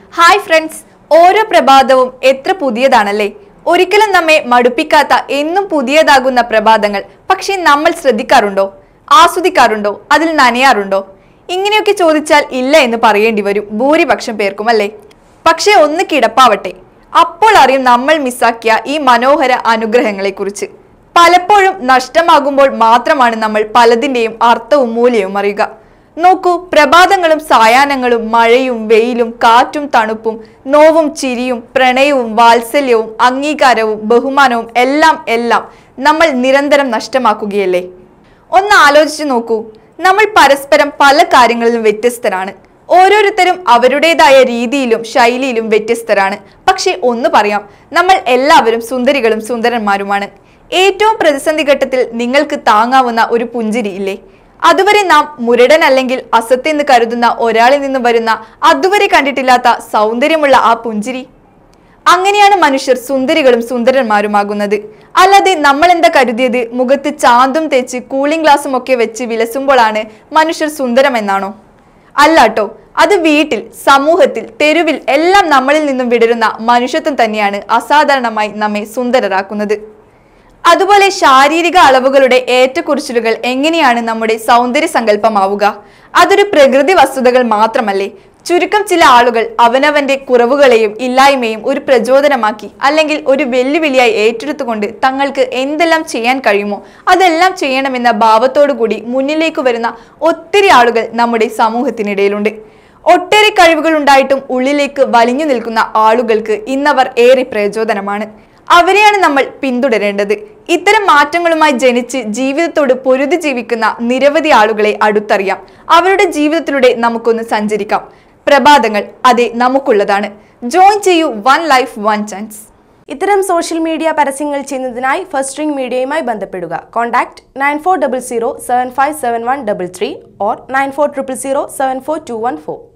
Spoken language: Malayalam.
ഹായ് ഫ്രണ്ട്സ് ഓരോ പ്രഭാതവും എത്ര പുതിയതാണല്ലേ ഒരിക്കലും നമ്മെ മടുപ്പിക്കാത്ത എന്നും പുതിയതാകുന്ന പ്രഭാതങ്ങൾ പക്ഷേ നമ്മൾ ശ്രദ്ധിക്കാറുണ്ടോ ആസ്വദിക്കാറുണ്ടോ അതിൽ നനയാറുണ്ടോ ഇങ്ങനെയൊക്കെ ചോദിച്ചാൽ ഇല്ല എന്ന് പറയേണ്ടി വരും ഭൂരിപക്ഷം പേർക്കും അല്ലേ പക്ഷേ ഒന്ന് കിടപ്പാവട്ടെ അപ്പോൾ അറിയും നമ്മൾ മിസ്സാക്കിയ ഈ മനോഹര അനുഗ്രഹങ്ങളെക്കുറിച്ച് പലപ്പോഴും നഷ്ടമാകുമ്പോൾ മാത്രമാണ് നമ്മൾ പലതിൻ്റെയും അർത്ഥവും മൂല്യവും അറിയുക നോക്കൂ പ്രഭാതങ്ങളും സായാഹ്നങ്ങളും മഴയും വെയിലും കാറ്റും തണുപ്പും നോവും ചിരിയും പ്രണയവും വാത്സല്യവും അംഗീകാരവും ബഹുമാനവും എല്ലാം എല്ലാം നമ്മൾ നിരന്തരം നഷ്ടമാക്കുകയല്ലേ ഒന്ന് ആലോചിച്ചു നോക്കൂ നമ്മൾ പരസ്പരം പല കാര്യങ്ങളിലും വ്യത്യസ്തരാണ് ഓരോരുത്തരും അവരുടേതായ രീതിയിലും ശൈലിയിലും വ്യത്യസ്തരാണ് പക്ഷേ ഒന്ന് പറയാം നമ്മൾ എല്ലാവരും സുന്ദരികളും സുന്ദരന്മാരുമാണ് ഏറ്റവും പ്രതിസന്ധി ഘട്ടത്തിൽ നിങ്ങൾക്ക് താങ്ങാവുന്ന ഒരു പുഞ്ചിരി ഇല്ലേ അതുവരെ നാം മുരടൻ അല്ലെങ്കിൽ അസത്തെന്ന് കരുതുന്ന ഒരാളിൽ നിന്നും വരുന്ന അതുവരെ കണ്ടിട്ടില്ലാത്ത സൗന്ദര്യമുള്ള ആ പുഞ്ചിരി അങ്ങനെയാണ് മനുഷ്യർ സുന്ദരികളും സുന്ദരന്മാരുമാകുന്നത് അല്ലാതെ നമ്മൾ എന്താ കരുതിയത് മുഖത്ത് ചാന്തും തേച്ച് കൂളിംഗ് ഗ്ലാസും ഒക്കെ വെച്ച് വിലസുമ്പോഴാണ് മനുഷ്യർ സുന്ദരമെന്നാണോ അല്ലാട്ടോ അത് വീട്ടിൽ സമൂഹത്തിൽ തെരുവിൽ എല്ലാം നമ്മളിൽ നിന്നും വിടരുന്ന മനുഷ്യത്വം തന്നെയാണ് അസാധാരണമായി നമ്മെ സുന്ദരരാക്കുന്നത് അതുപോലെ ശാരീരിക അളവുകളുടെ ഏറ്റക്കുറിച്ചിലുകൾ എങ്ങനെയാണ് നമ്മുടെ സൗന്ദര്യ സങ്കല്പമാവുക അതൊരു പ്രകൃതി വസ്തുതകൾ മാത്രമല്ലേ ചുരുക്കം ചില ആളുകൾ അവനവന്റെ കുറവുകളെയും ഇല്ലായ്മയും ഒരു പ്രചോദനമാക്കി അല്ലെങ്കിൽ ഒരു വെല്ലുവിളിയായി ഏറ്റെടുത്തുകൊണ്ട് തങ്ങൾക്ക് എന്തെല്ലാം ചെയ്യാൻ കഴിയുമോ അതെല്ലാം ചെയ്യണമെന്ന ഭാവത്തോടു കൂടി മുന്നിലേക്ക് വരുന്ന ഒത്തിരി ആളുകൾ നമ്മുടെ സമൂഹത്തിനിടയിലുണ്ട് ഒട്ടേറെ കഴിവുകൾ ഉണ്ടായിട്ടും ഉള്ളിലേക്ക് വലിഞ്ഞു നിൽക്കുന്ന ആളുകൾക്ക് ഇന്നവർ ഏറെ പ്രചോദനമാണ് അവരെയാണ് നമ്മൾ പിന്തുടരേണ്ടത് ഇത്തരം മാറ്റങ്ങളുമായി ജനിച്ച് ജീവിതത്തോട് പൊരുതി ജീവിക്കുന്ന നിരവധി ആളുകളെ അടുത്തറിയാം അവരുടെ ജീവിതത്തിലൂടെ നമുക്കൊന്ന് സഞ്ചരിക്കാം പ്രഭാതങ്ങൾ അതെ നമുക്കുള്ളതാണ് ജോയിൻ ചെയ്യൂ വൺ ലൈഫ് വൺ ചാൻസ് ഇത്തരം സോഷ്യൽ മീഡിയ പരസ്യങ്ങൾ ചെയ്യുന്നതിനായി ഫസ്റ്റ് റിംഗ് മീഡിയയുമായി ബന്ധപ്പെടുക contact nine four double zero seven five seven one double three or nine four triple zero seven four two one four